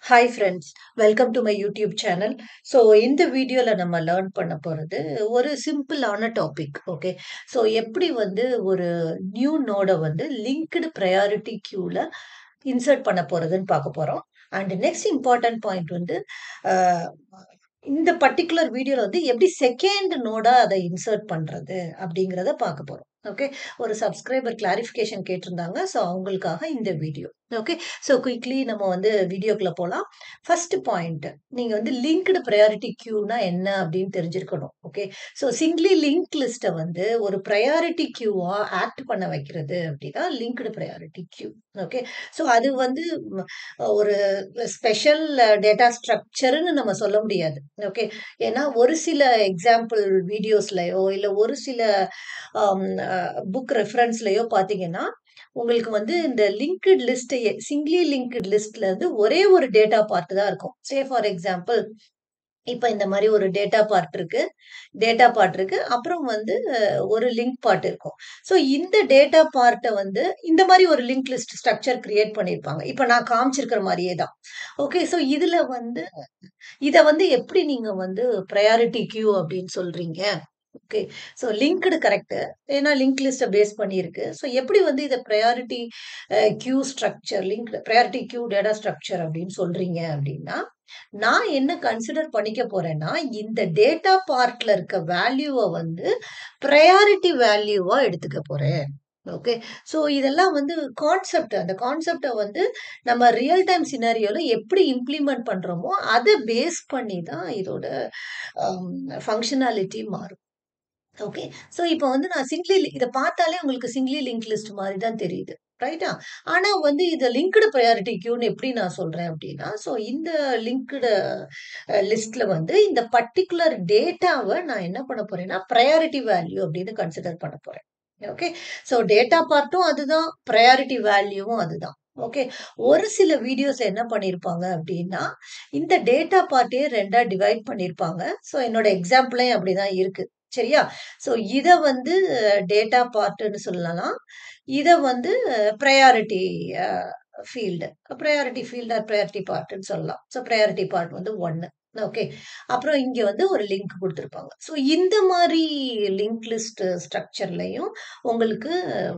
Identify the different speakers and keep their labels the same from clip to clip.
Speaker 1: hi friends welcome to my YouTube channel so இந்த வீடியோவில் நம்ம லேர்ன் பண்ண போகிறது ஒரு சிம்பிளான டாபிக் ஓகே ஸோ எப்படி வந்து ஒரு நியூ நோடை வந்து லிங்க்டு ப்ரையாரிட்டி க்யூவில் இன்சர்ட் பண்ண போகிறதுன்னு பார்க்க போகிறோம் அண்ட் நெக்ஸ்ட் இம்பார்ட்டன்ட் பாயிண்ட் வந்து அஹ், இந்த பர்டிகுலர் வீடியோவில் வந்து எப்படி செகண்ட் நோடாக அதை இன்சர்ட் பண்ணுறது அப்படிங்கிறத பார்க்க போகிறோம் ஓகே ஒரு சப்ஸ்கிரைபர் கிளாரிஃபிகேஷன் கேட்டிருந்தாங்க ஸோ அவங்களுக்காக இந்த வீடியோ ஓகே ஸோ குயிக்லி நம்ம வந்து வீடியோக்குள்ள போகலாம் ஃபர்ஸ்ட் பாயிண்ட் நீங்கள் வந்து லிங்க்டு ப்ரையாரிட்டி க்யூனா என்ன அப்படின்னு தெரிஞ்சிருக்கணும் ஓகே ஸோ சிங்லி லிங்க் லிஸ்ட்டை வந்து ஒரு ப்ரையாரிட்டி க்யூவா ஆக்ட் பண்ண வைக்கிறது அப்படின்னா linked priority queue okay so அது வந்து ம், ஒரு ஸ்பெஷல் டேட்டா ஸ்ட்ரக்சர்னு நம்ம சொல்ல முடியாது ஓகே ஏன்னா ஒரு சில எக்ஸாம்பிள் வீடியோஸ்லயோ இல்லை ஒரு சில புக் ரெஃபரன்ஸ்லயோ பார்த்தீங்கன்னா உங்களுக்கு வந்து இந்த லிங்க்டு லிஸ்ட் சிங்லி லிங்க்டு லிஸ்ட்ல இருந்து ஒரே ஒரு டேட்டா பார்ட் தான் இருக்கும் சே ஃபார் எக்ஸாம்பிள் இப்போ இந்த மாதிரி ஒரு டேட்டா பார்ட் இருக்கு டேட்டா பார்ட் இருக்கு அப்புறம் வந்து அஹ், ஒரு லிங்க் பார்ட் இருக்கும் ஸோ இந்த டேட்டா பார்ட்டை வந்து இந்த மாதிரி ஒரு லிங்க் லிஸ்ட் ஸ்ட்ரக்சர் கிரியேட் பண்ணியிருப்பாங்க இப்போ நான் காமிச்சிருக்கிற மாதிரியே தான் ஓகே ஸோ இதுல வந்து இதை வந்து எப்படி நீங்க வந்து ப்ரையாரிட்டி கியூ அப்படின்னு சொல்றீங்க ஓகே ஸோ லிங்க்டு கரெக்ட் ஏன்னா லிங்க் லிஸ்ட்டை பேஸ் பண்ணியிருக்கு ஸோ எப்படி வந்து இதை priority queue structure link priority queue data structure அப்படின்னு சொல்றீங்க அப்படின்னா நான் என்ன கன்சிடர் பண்ணிக்க போறேன்னா இந்த டேட்டா பார்ட்ல இருக்க வேல்யூவை வந்து ப்ரையாரிட்டி வேல்யூவா எடுத்துக்க போறேன் ஓகே ஸோ இதெல்லாம் வந்து கான்செப்ட் அந்த கான்செப்டை வந்து நம்ம ரியல் டைம் சினாரியோல எப்படி இம்ப்ளிமெண்ட் பண்றோமோ அதை பேஸ் பண்ணி தான் இதோட ஃபங்க்ஷனாலிட்டி மாறும் ஓகே ஸோ இப்போ வந்து நான் சிங்லி இதை பார்த்தாலே உங்களுக்கு சிங்லி லிங்க் லிஸ்ட் மாதிரி தான் தெரியுது ரைட்டா ஆனா வந்து இதை லிங்க்டு ப்ரையாரிட்டி கியூன்னு எப்படி நான் சொல்றேன் அப்படின்னா ஸோ இந்த லிங்க்டு லிஸ்ட்ல வந்து இந்த பர்டிகுலர் டேட்டாவை நான் என்ன பண்ண போறேன்னா ப்ரையாரிட்டி வேல்யூ அப்படின்னு கன்சிடர் பண்ண போறேன் ஓகே ஸோ டேட்டா பார்ட்டும் அதுதான் ப்ரையாரிட்டி வேல்யூவும் அதுதான் ஓகே ஒரு சில வீடியோஸ் என்ன பண்ணியிருப்பாங்க அப்படின்னா இந்த டேட்டா பார்ட்டே ரெண்டா டிவைட் பண்ணியிருப்பாங்க ஸோ என்னோட எக்ஸாம்பிளே அப்படிதான் இருக்கு சரியா ஸோ இதை வந்து டேட்டா பார்ட்டுன்னு சொல்லலாம் இதை வந்து priority field priority field or priority பார்ட்டுன்னு சொல்லலாம் ஸோ ப்ரையாரிட்டி பார்ட் வந்து ஒன்று ஓகே அப்புறம் இங்கே வந்து ஒரு லிங்க் கொடுத்துருப்பாங்க ஸோ இந்த மாதிரி லிங்க் லிஸ்ட் ஸ்ட்ரக்சர்லையும் உங்களுக்கு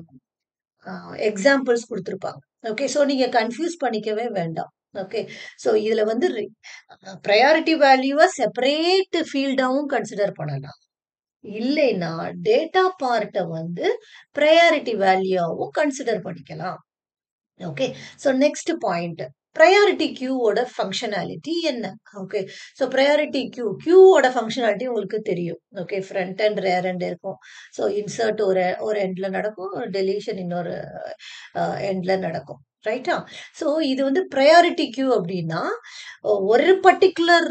Speaker 1: எக்ஸாம்பிள்ஸ் கொடுத்துருப்பாங்க ஓகே ஸோ நீங்கள் கன்ஃபியூஸ் பண்ணிக்கவே வேண்டாம் ஓகே ஸோ இதில் வந்து ப்ரையாரிட்டி வேல்யூவை செப்பரேட் ஃபீல்டாகவும் கன்சிடர் பண்ணலாம் இல்லைன்னா டேட்டா பார்ட்டை வந்து ப்ரையாரிட்டி வேல்யூவாகவும் கன்சிடர் பண்ணிக்கலாம் okay so next point priority கியூவோட ஃபங்க்ஷனாலிட்டி என்ன ஓகே ஸோ ப்ரையாரிட்டி கியூ கியூவோட ஃபங்க்ஷனாலிட்டி உங்களுக்கு தெரியும் okay front and rear and இருக்கும் ஸோ இன்சர்ட் ஒரு ஒரு எண்ட்ல நடக்கும் டெலிஷன் இன்னொரு எண்ட்ல நடக்கும் ரைட்டா ஸோ இது வந்து ப்ரையாரிட்டி கியூ அப்படின்னா ஒரு பர்டிகுலர்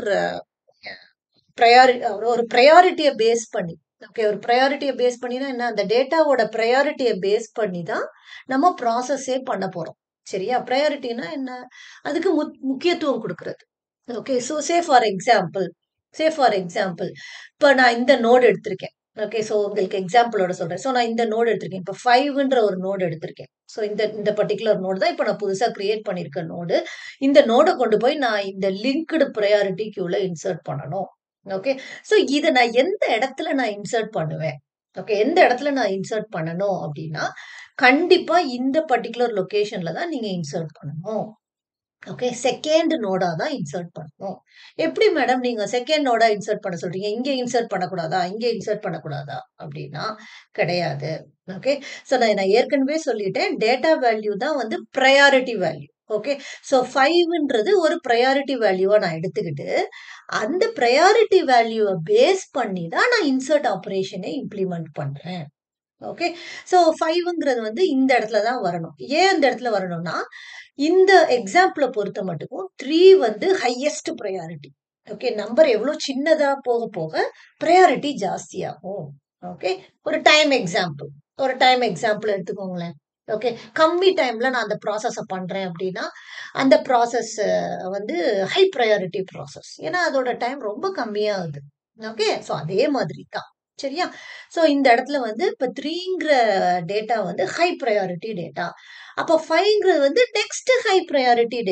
Speaker 1: ப்ரையாரி ஒரு ப்ரையாரிட்டியை பேஸ் பண்ணி ஓகே ஒரு ப்ரையாரிட்டியை பேஸ் பண்ணினா என்ன அந்த டேட்டாவோட ப்ரையாரிட்டியை பேஸ் பண்ணி தான் நம்ம ப்ராசஸே பண்ண போறோம் சரியா ப்ரையாரிட்டினா என்ன அதுக்கு முக்- முக்கியத்துவம் கொடுக்கறது okay so say for example say for example இப்போ நான் இந்த நோடு எடுத்திருக்கேன் ஓகே ஸோ உங்களுக்கு எக்ஸாம்பிளோட சொல்றேன் ஸோ நான் இந்த நோடு எடுத்திருக்கேன் இப்போ ஃபைவ்ன்ற ஒரு நோடு எடுத்திருக்கேன் ஸோ இந்த இந்த பர்டிகுலர் நோடு தான் இப்போ நான் புதுசாக கிரியேட் பண்ணியிருக்க நோடு இந்த நோடை கொண்டு போய் நான் இந்த லிங்க்டு ப்ரையாரிட்டி கியூல இன்சர்ட் பண்ணணும் ஓகே ஸோ இதை நான் எந்த இடத்துல நான் இன்சர்ட் பண்ணுவேன் ஓகே எந்த இடத்துல நான் இன்சர்ட் பண்ணணும் அப்படின்னா கண்டிப்பா இந்த பர்டிகுலர் லொகேஷன்ல தான் நீங்க இன்சர்ட் பண்ணணும் ஓகே செகண்ட் நோடா தான் இன்சர்ட் பண்ணணும் எப்படி மேடம் நீங்க செகண்ட் நோடா இன்சர்ட் பண்ண சொல்றீங்க இங்க இன்சர்ட் பண்ணக்கூடாதா இங்க இன்சர்ட் பண்ணக்கூடாதா அப்படின்னா கிடையாது ஓகே ஸோ நான் நான் ஏற்கனவே சொல்லிட்டேன் டேட்டா வேல்யூ தான் வந்து ப்ரையாரிட்டி வேல்யூ ஓகே ஸோ ஃபைவ்ன்றது ஒரு ப்ரையாரிட்டி வேல்யூவா நான் எடுத்துக்கிட்டு அந்த ப்ரையாரிட்டி வேல்யூவை பேஸ் பண்ணி தான் நான் இன்சர்ட் ஆப்ரேஷனை இம்ப்ளிமெண்ட் பண்றேன் ஓகே ஸோ ஃபைவ்ங்கிறது வந்து இந்த இடத்துல தான் வரணும் ஏன் இந்த இடத்துல வரணும்னா இந்த எக்ஸாம்பிளை பொறுத்த மட்டுக்கும் த்ரீ வந்து ஹையஸ்ட் ப்ரையாரிட்டி ஓகே நம்பர் எவ்வளோ சின்னதா போக போக ப்ரையாரிட்டி ஜாஸ்தியாகும் ஓகே ஒரு டைம் எக்ஸாம்பிள் ஒரு டைம் எக்ஸாம்பிள் எடுத்துக்கோங்களேன் ஓகே கம்மி டைம்ல நான் அந்த ப்ராசஸை பண்றேன் அப்படின்னா அந்த ப்ராசஸ் வந்து ஹை ப்ரையாரிட்டி ப்ராசஸ் ஏன்னா அதோட டைம் ரொம்ப கம்மியாகுது ஓகே ஸோ அதே மாதிரி தான் சரியா ஸோ இந்த இடத்துல வந்து இப்போ த்ரீங்கிற டேட்டா வந்து ஹை ப்ரையாரிட்டி டேட்டா அப்போ ஃபைவ்ங்கிறது வந்து next high priority data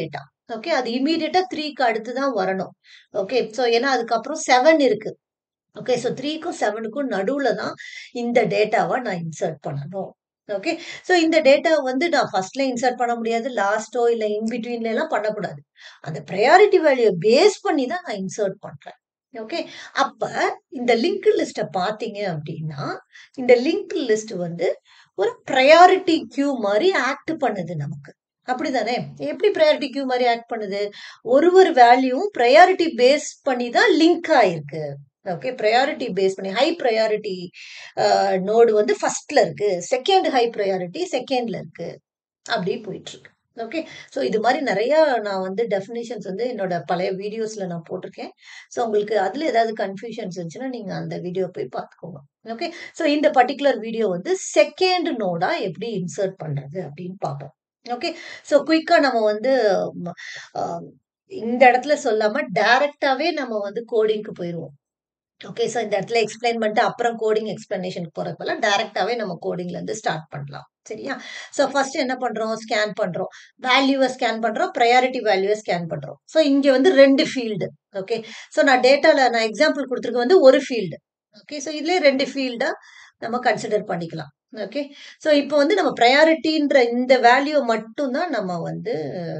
Speaker 1: okay அது இமீடியட்டா த்ரீக்கு அடுத்து தான் வரணும் ஓகே ஸோ ஏன்னா அதுக்கப்புறம் செவன் இருக்கு ஓகே ஸோ த்ரீக்கும் செவனுக்கும் நடுவில் தான் இந்த டேட்டாவை நான் இன்சர்ட் பண்ணணும் ஓகே ஸோ இந்த டேட்டா வந்து நான் ஃபர்ஸ்ட்ல இன்சர்ட் பண்ண முடியாது லாஸ்ட்டோ இல்லை இன்பிட்வீன்ல எல்லாம் பண்ணக்கூடாது அந்த ப்ரையாரிட்டி வேல்யூ பேஸ் பண்ணி தான் நான் இன்சர்ட் பண்றேன் ஓகே அப்ப இந்த லிங்க் லிஸ்ட்டை பார்த்தீங்க அப்படின்னா இந்த லிங்க் லிஸ்ட் வந்து ஒரு ப்ரையாரிட்டி கியூ மாதிரி ஆக்ட் பண்ணுது நமக்கு அப்படிதானே எப்படி ப்ரையாரிட்டி கியூ மாதிரி ஆக்ட் பண்ணுது ஒரு ஒரு வேல்யூவும் ப்ரையாரிட்டி பேஸ் பண்ணி தான் லிங்க் ஆயிருக்கு ஓகே ப்ரையாரிட்டி பேஸ் பண்ணி ஹை ப்ரையாரிட்டி நோடு வந்து ஃபர்ஸ்ட்ல இருக்கு செகண்ட் ஹை ப்ரையாரிட்டி செகண்ட்ல இருக்கு அப்படி போயிட்டு இருக்கு ஓகே ஸோ இது மாதிரி நிறைய நான் வந்து டெஃபினேஷன்ஸ் வந்து என்னோட பழைய வீடியோஸ்ல நான் போட்டிருக்கேன் ஸோ உங்களுக்கு அதுல ஏதாவது கன்ஃபியூஷன்ஸ் இருந்துச்சுன்னா நீங்க அந்த வீடியோ போய் பார்த்துக்கோங்க ஓகே ஸோ இந்த பர்டிகுலர் வீடியோ வந்து செகண்ட் நோடா எப்படி இன்சர்ட் பண்றது அப்படின்னு பார்ப்போம் ஓகே ஸோ குயிக்கா நம்ம வந்து ம், ஆஹ், இந்த இடத்துல சொல்லாம டைரக்டாவே நம்ம வந்து கோடிங்க்கு போயிடுவோம் ஓகே ஸோ இந்த இடத்துல எக்ஸ்பிளைன் பண்ணிட்டு அப்புறம் கோடிங் எக்ஸ்பிளனேஷனுக்கு போறதுக்கு பதிலா டைரக்டாவே நம்ம கோடிங்ல இருந்து ஸ்டார்ட் பண்ணலாம் சரியா ஸோ ஃபர்ஸ்ட் என்ன பண்றோம் ஸ்கேன் பண்றோம் வேல்யூவை ஸ்கேன் பண்றோம் ப்ரையாரிட்டி வேல்யூவை ஸ்கேன் பண்றோம் ஸோ இங்க வந்து ரெண்டு ஃபீல்டு ஓகே ஸோ நான் டேட்டால நான் எக்ஸாம்பிள் கொடுத்துருக்க வந்து ஒரு ஃபீல்டு ஓகே ஸோ இதுலயே ரெண்டு ஃபீல்டா நம்ம கன்சிடர் பண்ணிக்கலாம் ஓகே ஸோ இப்போ வந்து நம்ம ப்ரையாரிட்டின்ற இந்த வேல்யூ மட்டும் தான் நம்ம வந்து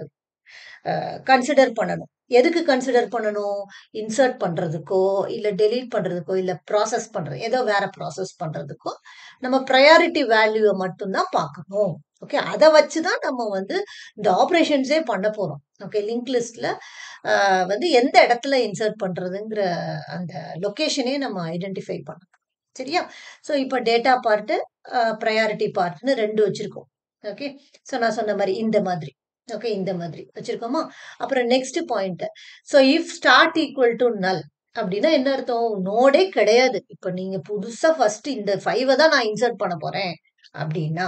Speaker 1: கன்சிடர் பண்ணணும் எதுக்கு கன்சிடர் பண்ணணும் இன்சர்ட் பண்றதுக்கோ இல்ல டெலீட் பண்றதுக்கோ இல்ல ப்ராசஸ் பண்றது ஏதோ வேற ப்ராசஸ் பண்றதுக்கோ நம்ம ப்ரையாரிட்டி வேல்யூவை மட்டும்தான் பார்க்கணும் ஓகே அதை வச்சு தான் நம்ம வந்து இந்த ஆப்ரேஷன்ஸே பண்ண போறோம் ஓகே லிங்க் லிஸ்ட்ல வந்து எந்த இடத்துல இன்சர்ட் பண்றதுங்கிற அந்த லொகேஷனே நம்ம ஐடென்டிஃபை பண்ணணும் சரியா ஸோ இப்போ டேட்டா பார்ட்டு ப்ரையாரிட்டி பார்ட்னு ரெண்டு வச்சிருக்கோம் ஓகே ஸோ நான் சொன்ன மாதிரி இந்த மாதிரி ஓகே இந்த மாதிரி வச்சிருக்கோமா அப்புறம் next point so if start equal to null அப்படின்னா என்ன அர்த்தம் நோடே கிடையாது இப்போ நீங்க புதுசா ஃபர்ஸ்ட் இந்த ஃபைவை தான் நான் இன்சர்ட் பண்ண போறேன் அப்படின்னா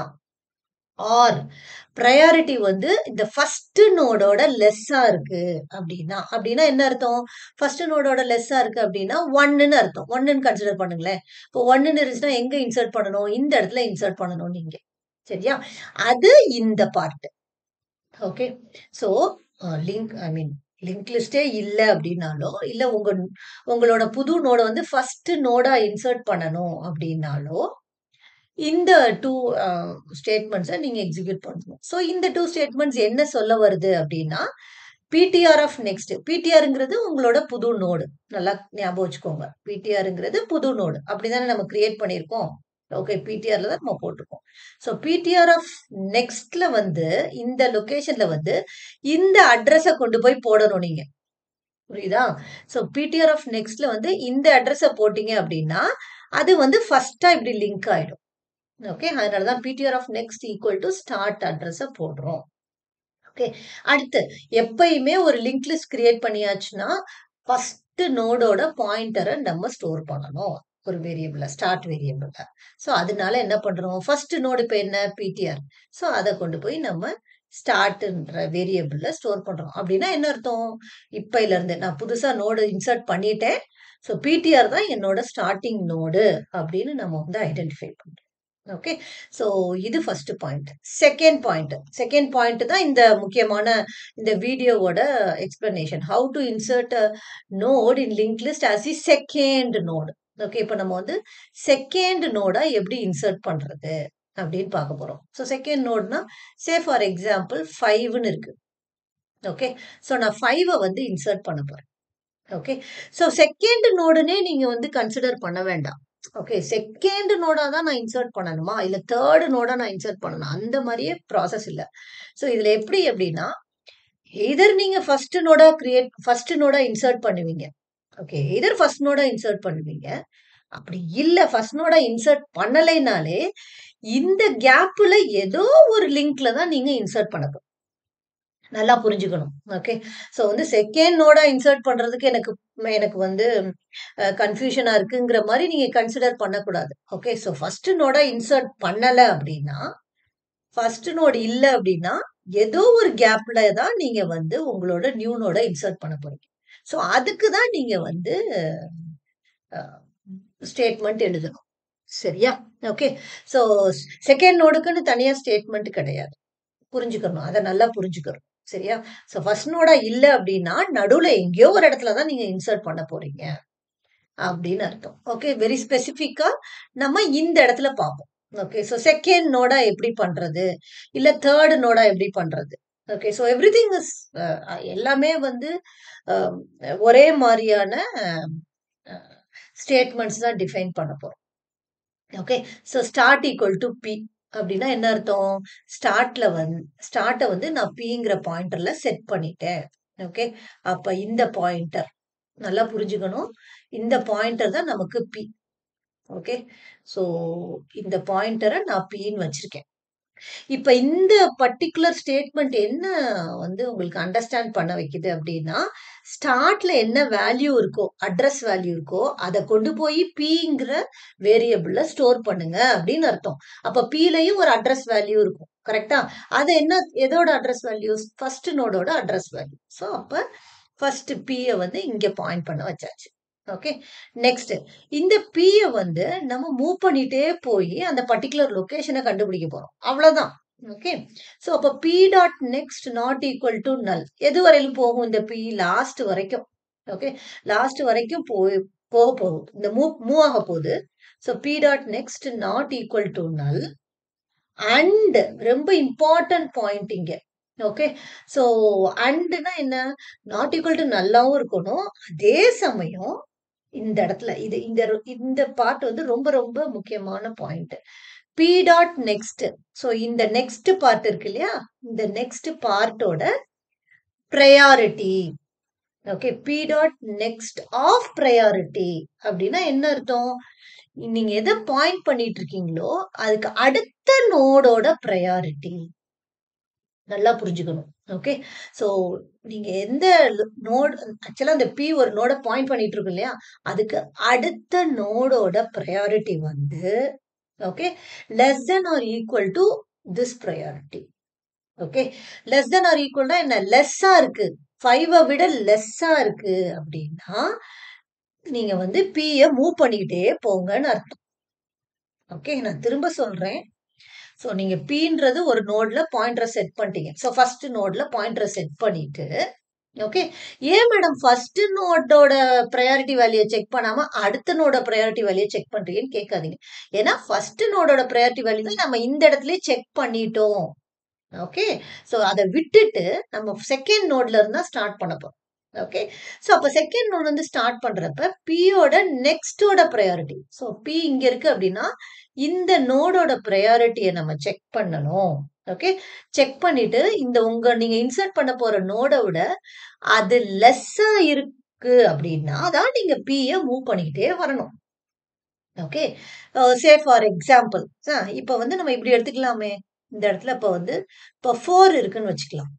Speaker 1: ஆர் ப்ரையாரிட்டி வந்து இந்த ஃபர்ஸ்ட் நோடோட லெஸ்ஸா இருக்கு அப்படின்னா அப்படின்னா என்ன அர்த்தம் ஃபர்ஸ்ட் நோடோட லெஸ்ஸா இருக்கு அப்படின்னா ஒன்னுன்னு அர்த்தம் ஒன்னுன்னு கன்சிடர் பண்ணுங்களேன் இப்போ ஒன்னுன்னு இருந்துச்சுன்னா எங்க இன்சர்ட் பண்ணணும் இந்த இடத்துல இன்சர்ட் பண்ணணும் நீங்க சரியா அது இந்த part okay so link I mean link லிஸ்டே இல்லை அப்படின்னாலோ இல்லை உங்க உங்களோட புது நோட வந்து ஃபர்ஸ்ட் நோடா இன்சர்ட் பண்ணணும் அப்படின்னாலோ இந்த டூ ஸ்டேட்மெண்ட்ஸை நீங்க எக்ஸிக்யூட் பண்ணணும் ஸோ இந்த டூ ஸ்டேட்மெண்ட்ஸ் என்ன சொல்ல வருது அப்படின்னா பிடிஆர் ஆஃப் நெக்ஸ்ட் பிடிஆருங்கிறது உங்களோட புது நோடு நல்லா ஞாபகம் வச்சுக்கோங்க பிடிஆருங்கிறது புது நோடு அப்படிதானே நம்ம கிரியேட் பண்ணியிருக்கோம் ஓகே பிடிஆர்ல தான் நம்ம போட்டிருக்கோம் ஸோ பிடிஆர் ஆஃப் நெக்ஸ்ட்ல வந்து இந்த லொகேஷன்ல வந்து இந்த அட்ரஸை கொண்டு போய் போடணும் நீங்க புரியுதா ஸோ பிடிஆர் ஆஃப் நெக்ஸ்ட்ல வந்து இந்த அட்ரஸை போட்டீங்க அப்படின்னா அது வந்து ஃபர்ஸ்டா இப்படி லிங்க் ஆயிடும் ஓகே அதனால தான் PTR of next equal to start அட்ரஸை போடுறோம் ஓகே அடுத்து எப்பயுமே ஒரு லிங்க் லிஸ்ட் கிரியேட் பண்ணியாச்சுன்னா ஃபர்ஸ்ட் நோடோட பாயிண்டரை நம்ம ஸ்டோர் பண்ணணும் ஒரு வேரியபிள ஸ்டார்ட் வேரியபிள ஸோ அதனால என்ன பண்றோம் ஃபர்ஸ்ட் நோடு இப்போ என்ன பிடிஆர் ஸோ அதை கொண்டு போய் நம்ம ஸ்டார்ட்ன்ற வேரியபிள்ல ஸ்டோர் பண்றோம் அப்படின்னா என்ன அர்த்தம் இப்பையில இருந்து நான் புதுசா நோடு இன்சர்ட் பண்ணிட்டேன் ஸோ பிடிஆர் தான் என்னோட ஸ்டார்டிங் நோடு அப்படின்னு நம்ம வந்து ஐடென்டிஃபை பண்றோம் ஓகே ஸோ இது first point second point second point தான் இந்த முக்கியமான இந்த வீடியோவோட explanation how to insert node in link list as the second node okay இப்போ நம்ம வந்து செகண்ட் நோடா எப்படி இன்சர்ட் பண்றது அப்படின்னு பார்க்க போறோம் ஸோ செகண்ட் நோட்னா சே ஃபார் எக்ஸாம்பிள் ஃபைவ்னு இருக்கு ஓகே ஸோ நான் ஃபைவை வந்து இன்சர்ட் பண்ண போறேன் ஓகே ஸோ செகண்ட் நோடுனே நீங்க வந்து கன்சிடர் பண்ண வேண்டாம் ஓகே செகண்ட் நோடா தான் நான் இன்சர்ட் பண்ணணுமா இல்ல தேர்ட் நோடா நான் இன்சர்ட் பண்ணணும் அந்த மாதிரியே ப்ராசஸ் இல்லை ஸோ இதுல எப்படி அப்படின்னா எதர் நீங்க ஃபர்ஸ்ட் நோடா கிரியேட் ஃபர்ஸ்ட் நோடா இன்சர்ட் பண்ணுவீங்க ஓகே எதர் ஃபர்ஸ்ட் நோடா இன்சர்ட் பண்ணுவீங்க அப்படி இல்ல ஃபர்ஸ்ட் நோடா இன்சர்ட் பண்ணலைனாலே இந்த கேப்ல ஏதோ ஒரு லிங்க்ல தான் நீங்க இன்சர்ட் பண்ண போறோம் நல்லா புரிஞ்சுக்கணும் ஓகே ஸோ வந்து செகண்ட் நோடா இன்சர்ட் பண்றதுக்கு எனக்கு எனக்கு வந்து கன்ஃபியூஷனா இருக்குங்கிற மாதிரி நீங்க கன்சிடர் பண்ணக்கூடாது ஓகே ஸோ ஃபர்ஸ்ட் நோடா இன்சர்ட் பண்ணல அப்படின்னா ஃபர்ஸ்ட் நோடு இல்லை அப்படின்னா ஏதோ ஒரு கேப்ல தான் நீங்க வந்து உங்களோட நியூ நோட இன்சர்ட் பண்ண போறீங்க ஸோ அதுக்கு தான் நீங்க வந்து ஸ்டேட்மெண்ட் எழுதணும் சரியா ஓகே ஸோ செகண்ட் நோடுக்குன்னு தனியா ஸ்டேட்மெண்ட் கிடையாது புரிஞ்சுக்கணும் அதை நல்லா புரிஞ்சுக்கணும் சரியா ஸோ ஃபர்ஸ்ட் நோடா இல்லை அப்படின்னா நடுவுல எங்கேயோ ஒரு இடத்துல தான் நீங்க இன்சர்ட் பண்ண போறீங்க அப்படின்னு அர்த்தம் ஓகே வெரி ஸ்பெசிஃபிக்கா நம்ம இந்த இடத்துல பார்ப்போம் ஓகே ஸோ செகண்ட் நோடா எப்படி பண்றது இல்ல தேர்ட் நோடா எப்படி பண்றது okay so everything is எல்லாமே வந்து அஹ், ஒரே மாதிரியான ஸ்டேட்மெண்ட்ஸ் தான் டிஃபைன் பண்ண போறோம் okay so start equal to P அப்படின்னா என்ன அர்த்தம் ஸ்டார்ட்ல வந்து ஸ்டார்ட்டை வந்து நான் பிங்கிற பாயிண்டர்ல செட் பண்ணிட்டேன் ஓகே அப்ப இந்த பாயிண்டர் நல்லா புரிஞ்சுக்கணும் இந்த பாயிண்டர் தான் நமக்கு பி ஓகே ஸோ இந்த பாயிண்டரை நான் பின்னு வச்சிருக்கேன் இப்ப இந்த பர்டிகுலர் ஸ்டேட்மெண்ட் என்ன வந்து உங்களுக்கு அண்டர்ஸ்டாண்ட் பண்ண வைக்குது அப்படின்னா ஸ்டார்ட்ல என்ன வேல்யூ இருக்கோ அட்ரஸ் வேல்யூ இருக்கோ அதை கொண்டு போய் பிங்கிற வேரியபிள்ல ஸ்டோர் பண்ணுங்க அப்படின்னு அர்த்தம் அப்ப பிலையும் ஒரு அட்ரஸ் வேல்யூ இருக்கும் கரெக்டா அது என்ன எதோட அட்ரஸ் வேல்யூ ஃபர்ஸ்ட் நோடோட அட்ரஸ் வேல்யூ ஸோ அப்ப ஃபர்ஸ்ட் பியை வந்து இங்க பாயிண்ட் பண்ண வச்சாச்சு ஓகே நெக்ஸ்ட் இந்த பியை வந்து நம்ம மூவ் பண்ணிட்டே போய் அந்த பர்டிகுலர் லொகேஷனை கண்டுபிடிக்க போறோம் அவ்வளவுதான் ஓகே ஸோ அப்போ P dot next not equal to null எது வரையிலும் போகும் இந்த பி லாஸ்ட் வரைக்கும் ஓகே லாஸ்ட் வரைக்கும் போய் போக போகும் இந்த மூவ் மூவ் ஆக போகுது so P dot next not equal to null and ரொம்ப இம்பார்ட்டன்ட் பாயிண்ட் இங்க ஓகே ஸோ அண்டுனா என்ன நாட் ஈக்குவல் டு நல்லாவும் இருக்கணும் அதே சமயம் இந்த இடத்துல இது இந்த இந்த பார்ட் வந்து ரொம்ப ரொம்ப முக்கியமான point P dot next so இந்த நெக்ஸ்ட் பார்ட் இருக்கு இல்லையா இந்த நெக்ஸ்ட் பார்ட்டோட priority okay P dot next of priority அப்படின்னா என்ன அர்த்தம் நீங்க எதை பாயிண்ட் பண்ணிட்டு இருக்கீங்களோ அதுக்கு அடுத்த நோடோட ப்ரையாரிட்டி நல்லா புரிஞ்சுக்கணும் ஓகே ஸோ நீங்க எந்த நோட் ஆக்சுவலா அந்த பி ஒரு நோட பாயிண்ட் பண்ணிட்டு இருக்கோம் இல்லையா அதுக்கு அடுத்த நோடோட ப்ரையாரிட்டி வந்து okay less than or equal to this priority okay less than or ஈக்குவல்னா என்ன லெஸ்ஸா இருக்கு ஃபைவை விட லெஸ்ஸா இருக்கு அப்படின்னா நீங்க வந்து பிய மூவ் பண்ணிக்கிட்டே போங்கன்னு அர்த்தம் ஓகே நான் திரும்ப சொல்றேன் ஸோ நீங்க பீன்றது ஒரு நோட்ல பாயிண்டரை செட் பண்ணிட்டீங்க ஸோ ஃபர்ஸ்ட் நோட்ல பாயிண்டரை செட் பண்ணிட்டு ஓகே ஏன் மேடம் ஃபர்ஸ்ட் நோட்டோட ப்ரையாரிட்டி வேல்யூ செக் பண்ணாம அடுத்த நோட ப்ரையாரிட்டி வேல்யூ செக் பண்றீங்கன்னு கேட்காதீங்க ஏன்னா ஃபர்ஸ்ட் நோடோட ப்ரையாரிட்டி வேல்யூ நம்ம இந்த இடத்துல செக் பண்ணிட்டோம் ஓகே ஸோ அதை விட்டுட்டு நம்ம செகண்ட் நோட்ல இருந்தா ஸ்டார்ட் பண்ண போறோம் ஓகே ஸோ அப்போ செகண்ட் நோட் வந்து ஸ்டார்ட் பண்றப்ப பியோட நெக்ஸ்டோட ப்ரையாரிட்டி ஸோ பி இங்க இருக்கு அப்படின்னா இந்த நோடோட ப்ரையாரிட்டியை நம்ம செக் பண்ணணும் ஓகே செக் பண்ணிட்டு இந்த உங்க நீங்க இன்சர்ட் பண்ண போற நோட விட அது லெஸ்ஸா இருக்கு அப்படின்னா தான் நீங்க பிய மூவ் பண்ணிக்கிட்டே வரணும் ஓகே சே ஃபார் எக்ஸாம்பிள் இப்போ வந்து நம்ம இப்படி எடுத்துக்கலாமே இந்த இடத்துல இப்போ வந்து இப்போ ஃபோர் இருக்குன்னு வச்சுக்கலாம்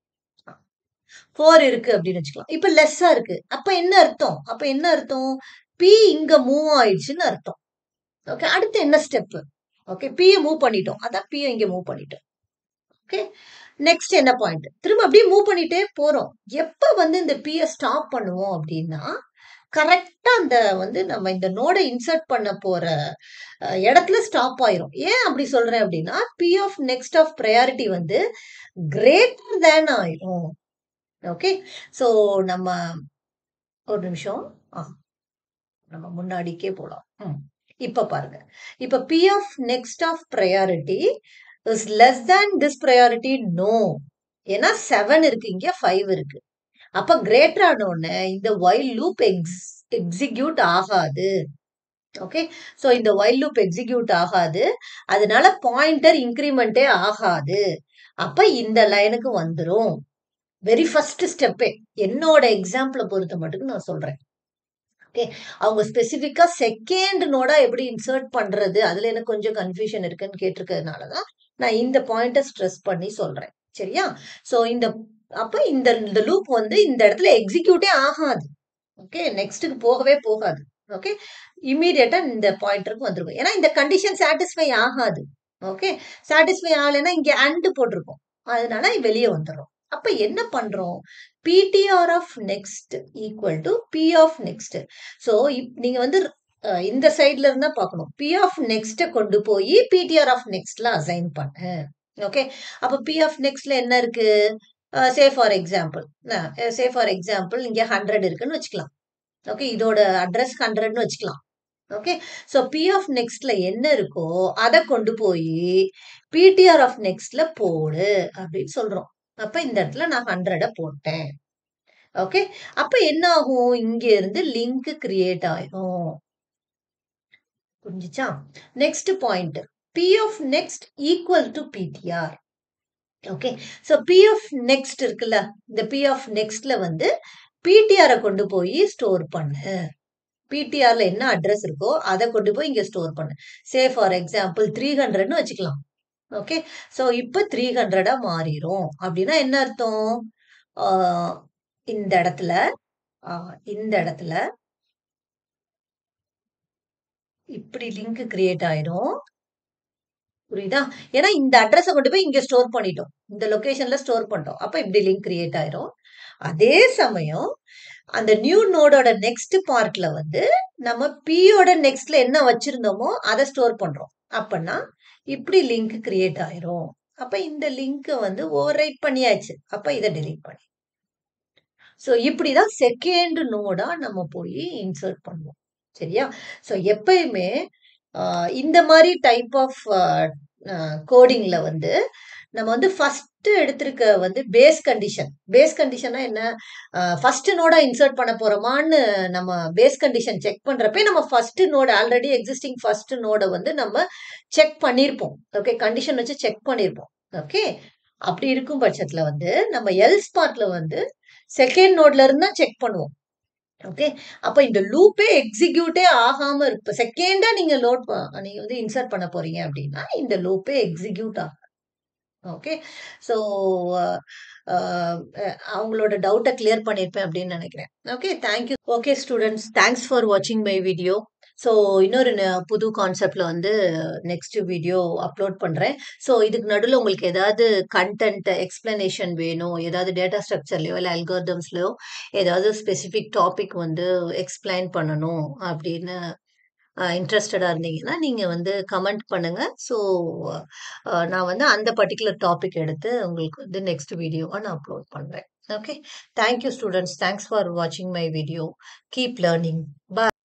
Speaker 1: ஃபோர் இருக்கு அப்படின்னு வச்சுக்கலாம் இப்போ லெஸ்ஸா இருக்கு அப்ப என்ன அர்த்தம் அப்ப என்ன அர்த்தம் பி இங்க மூவ் ஆயிடுச்சுன்னு அர்த்தம் ஓகே அடுத்து என்ன ஸ்டெப் ஓகே பியை மூவ் பண்ணிட்டோம் அதான் பியை இங்க மூவ் பண்ணிட்டோம் ஓகே நெக்ஸ்ட் என்ன பாயிண்ட் திரும்ப அப்படியே மூவ் பண்ணிட்டே போறோம் எப்ப வந்து இந்த பியை ஸ்டாப் பண்ணுவோம் அப்படின்னா கரெக்டா அந்த வந்து நம்ம இந்த நோடை இன்சர்ட் பண்ண போற அஹ், இடத்துல ஸ்டாப் ஆயிரும் ஏன் அப்படி சொல்றேன் அப்படின்னா P of next of priority வந்து கிரேட்டர் தேன் ஆயிரும் ஓகே ஸோ நம்ம ஒரு நிமிஷம் ஆ நம்ம முன்னாடிக்கே போலாம் ம் இப்ப பாருங்க இப்ப P of next of priority is less than this priority no ஏன்னா செவன் இருக்கு இங்க ஃபைவ் இருக்கு அப்ப கிரேட்டர் ஆனோடனே இந்த வைல் லூப் எக்ஸ் எக்ஸிக்யூட் ஆகாது ஓகே ஸோ இந்த வைல் லூப் எக்ஸிக்யூட் ஆகாது அதனால பாயிண்டர் இன்க்ரிமெண்டே ஆகாது அப்ப இந்த லைனுக்கு வந்துரும் வெரி ஃபர்ஸ்ட் ஸ்டெப்பே என்னோட எக்ஸாம்பிளை பொறுத்த மட்டும் நான் சொல்றேன் ஓகே அவங்க ஸ்பெசிஃபிக்கா செகண்ட் நோடா எப்படி இன்சர்ட் பண்றது அதுல எனக்கு கொஞ்சம் கன்ஃபியூஷன் இருக்குன்னு கேட்டிருக்கிறதுனால தான் நான் இந்த பாயிண்ட்டை ஸ்ட்ரெஸ் பண்ணி சொல்றேன் சரியா ஸோ இந்த அப்ப இந்த இந்த லூப் வந்து இந்த இடத்துல எக்ஸிக்யூட்டே ஆகாது ஓகே நெக்ஸ்ட்டுக்கு போகவே போகாது ஓகே இம்மீடியட்டா இந்த பாயிண்டருக்கு வந்துருக்கும் ஏன்னா இந்த கண்டிஷன் சாட்டிஸ்ஃபை ஆகாது ஓகே சாட்டிஸ்ஃபை ஆகலைன்னா இங்க அண்டு போட்டிருக்கோம் அதனால வெளியே வந்துடும் அப்ப என்ன பண்றோம் PTR of next equal to P of next so நீங்க வந்து அஹ், இந்த சைட்ல இருந்தா பார்க்கணும் பி ஆஃப் நெக்ஸ்ட்டை கொண்டு போய் பிடிஆர் ஆஃப் நெக்ஸ்ட்ல அசைன் பண்ணு ஓகே அப்ப பி ஆஃப் நெக்ஸ்ட்ல என்ன இருக்கு say for example say for example இங்கே ஹண்ட்ரட் இருக்குன்னு வச்சுக்கலாம் ஓகே இதோட அட்ரஸ் ஹண்ட்ரட்னு வச்சுக்கலாம் ஓகே ஸோ பி ஆஃப் நெக்ஸ்ட்ல என்ன இருக்கோ அதை கொண்டு போய் பிடிஆர் ஆஃப் நெக்ஸ்ட்ல போடு அப்படின்னு சொல்றோம் அப்ப இந்த இடத்துல நான் ஹண்ட்ரட போட்டேன் ஓகே அப்ப என்ன ஆகும் இங்க இருந்து லிங்க் கிரியேட் ஆயிரும் புரிஞ்சுச்சா next point P of next equal to PTR okay so P of next இருக்குல்ல இந்த பி ஆஃப் நெக்ஸ்ட்ல வந்து பிடிஆரை கொண்டு போய் ஸ்டோர் பண்ணு பிடிஆர்ல என்ன அட்ரஸ் இருக்கோ அதை கொண்டு போய் இங்க ஸ்டோர் பண்ணு சே ஃபார் எக்ஸாம்பிள் த்ரீ ஹண்ட்ரட்னு வச்சுக்கலாம் ஓகே ஸோ இப்போ த்ரீ ஹண்ட்ரடா மாறிடும் அப்படின்னா என்ன அர்த்தம் ஆஹ் இந்த இடத்துல ஆஹ் இந்த இடத்துல இப்படி லிங்க் கிரியேட் ஆயிடும் புரியுதா ஏன்னா இந்த அட்ரஸை கொண்டு போய் இங்க ஸ்டோர் பண்ணிட்டோம் இந்த லொகேஷன்ல ஸ்டோர் பண்ணிட்டோம் அப்ப இப்படி லிங்க் கிரியேட் ஆயிரும் அதே சமயம் அந்த நியூ நோடோட நெக்ஸ்ட் பார்ட்ல வந்து நம்ம பியோட நெக்ஸ்ட்ல என்ன வச்சிருந்தோமோ அதை ஸ்டோர் பண்றோம் அப்பனா இப்படி லிங்க் கிரியேட் ஆயிரும் அப்ப இந்த லிங்க் வந்து ஓவர் ரைட் பண்ணியாச்சு அப்ப இதை டெலீட் பண்ணி ஸோ இப்படிதான் செகண்ட் நோடா நம்ம போய் இன்சர்ட் பண்ணுவோம் சரியா ஸோ எப்பயுமே ஆஹ் இந்த மாதிரி டைப் ஆஃப் கோடிங்ல வந்து நம்ம வந்து ஃபர்ஸ்ட் எடுத்திருக்க வந்து பேஸ் கண்டிஷன் பேஸ் கண்டிஷனா என்ன ஃபர்ஸ்ட் நோடா இன்சர்ட் பண்ண போறோமான்னு நம்ம பேஸ் கண்டிஷன் செக் பண்றப்ப நம்ம first node already existing first நோட வந்து நம்ம செக் பண்ணியிருப்போம் ஓகே கண்டிஷன் வச்சு செக் பண்ணியிருப்போம் ஓகே அப்படி இருக்கும் பட்சத்துல வந்து நம்ம எல்ஸ் பார்ட்ல வந்து செகண்ட் நோட்ல இருந்து தான் செக் பண்ணுவோம் ஓகே அப்ப இந்த லூப்பே எக்ஸிக்யூட்டே ஆகாம இருக்கு செகண்டா நீங்க லோட் நீங்க வந்து இன்சர்ட் பண்ண போறீங்க அப்படின்னா இந்த லூப்பே எக்ஸிக்யூட் ஆகும் ஓகே ஸோ அவங்களோட டவுட்டை கிளியர் பண்ணியிருப்பேன் அப்படின்னு நினைக்கிறேன் okay thank you okay students thanks for வாட்சிங் மை வீடியோ ஸோ இன்னொரு ந- புது கான்செப்ட்ல வந்து நெக்ஸ்ட் வீடியோ அப்லோட் பண்றேன் ஸோ இதுக்கு நடுவில் உங்களுக்கு ஏதாவது கண்டென்ட் எக்ஸ்பிளனேஷன் வேணும் ஏதாவது டேட்டா ஸ்ட்ரக்சர்லையோ இல்லை அல்காரிதம்ஸ்லையோ ஏதாவது ஸ்பெசிஃபிக் டாபிக் வந்து எக்ஸ்பிளைன் பண்ணணும் அப்படின்னு இன்ட்ரெஸ்டடாக இருந்தீங்கன்னா நீங்கள் வந்து கமெண்ட் பண்ணுங்க ஸோ நான் வந்து அந்த பர்டிகுலர் டாபிக் எடுத்து உங்களுக்கு வந்து நெக்ஸ்ட் வீடியோவை நான் அப்லோட் பண்ணுறேன் okay thank you students thanks for வாட்சிங் my video keep learning bye